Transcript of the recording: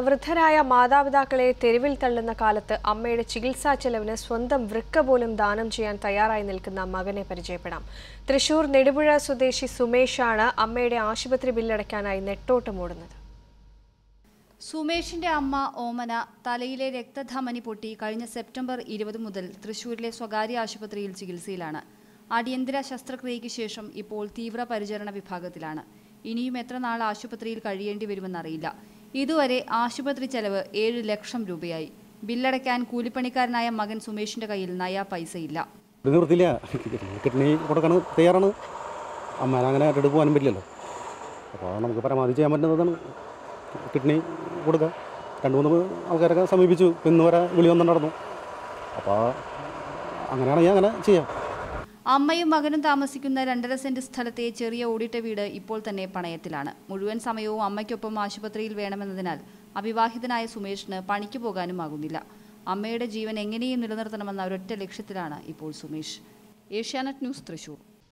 വൃദ്ധരായ മാതാപിതാക്കളെ തെരുവിൽ തള്ളുന്ന കാലത്ത് അമ്മയുടെ ചികിത്സാ ചെലവിന് സ്വന്തം വൃക്ക പോലും ദാനം ചെയ്യാൻ തയ്യാറായി നിൽക്കുന്ന മകനെ പരിചയപ്പെടാം തൃശൂർ നെടുപുഴ സ്വദേശി സുമേഷാണ് അമ്മയുടെ ആശുപത്രി ബില്ലടയ്ക്കാനായി നെട്ടോട്ടമോടുന്നത് സുമേഷിന്റെ അമ്മ ഓമന തലയിലെ രക്തധമനി പൊട്ടി കഴിഞ്ഞ സെപ്റ്റംബർ ഇരുപത് മുതൽ തൃശൂരിലെ സ്വകാര്യ ആശുപത്രിയിൽ ചികിത്സയിലാണ് അടിയന്തര ശസ്ത്രക്രിയയ്ക്ക് ശേഷം ഇപ്പോൾ തീവ്രപരിചരണ വിഭാഗത്തിലാണ് ഇനിയും എത്ര നാൾ ആശുപത്രിയിൽ കഴിയേണ്ടി വരുമെന്നറിയില്ല ഇതുവരെ ആശുപത്രി ചെലവ് ഏഴ് ലക്ഷം രൂപയായി ബില്ലടയ്ക്കാൻ കൂലിപ്പണിക്കാരനായ മകൻ സുമേഷിന്റെ കയ്യിൽ നയാ പൈസയില്ല ഇത് നിർത്തില്ല കിഡ്നി കൊടുക്കാൻ തയ്യാറാണ് അമ്മേനെ അങ്ങനെ ഇട്ടിട്ട് പോകാനും പറ്റില്ലല്ലോ അപ്പോൾ നമുക്ക് പരമാവധി ചെയ്യാൻ പറ്റുന്നതാണ് കിഡ്നി കൊടുക്കുക രണ്ട് മൂന്ന് ആൾക്കാരൊക്കെ സമീപിച്ചു ഇന്ന് വരെ വിളി വന്നിട്ടുണ്ടായിരുന്നു അപ്പോൾ അങ്ങനെയാണെങ്കിൽ അങ്ങനെ ചെയ്യാം അമ്മയും മകനും താമസിക്കുന്ന രണ്ടര സെന്റ് സ്ഥലത്തെ ചെറിയ ഓടിട്ട വീട് ഇപ്പോൾ തന്നെ പണയത്തിലാണ് മുഴുവൻ സമയവും അമ്മയ്ക്കൊപ്പം ആശുപത്രിയിൽ വേണമെന്നതിനാൽ അവിവാഹിതനായ സുമേഷിന് പണിക്ക് പോകാനും ആകുന്നില്ല അമ്മയുടെ ജീവൻ എങ്ങനെയും നിലനിർത്തണമെന്ന ഒരൊറ്റ ലക്ഷ്യത്തിലാണ് ഇപ്പോൾ സുമേഷ് ഏഷ്യാനെറ്റ് ന്യൂസ് തൃശൂർ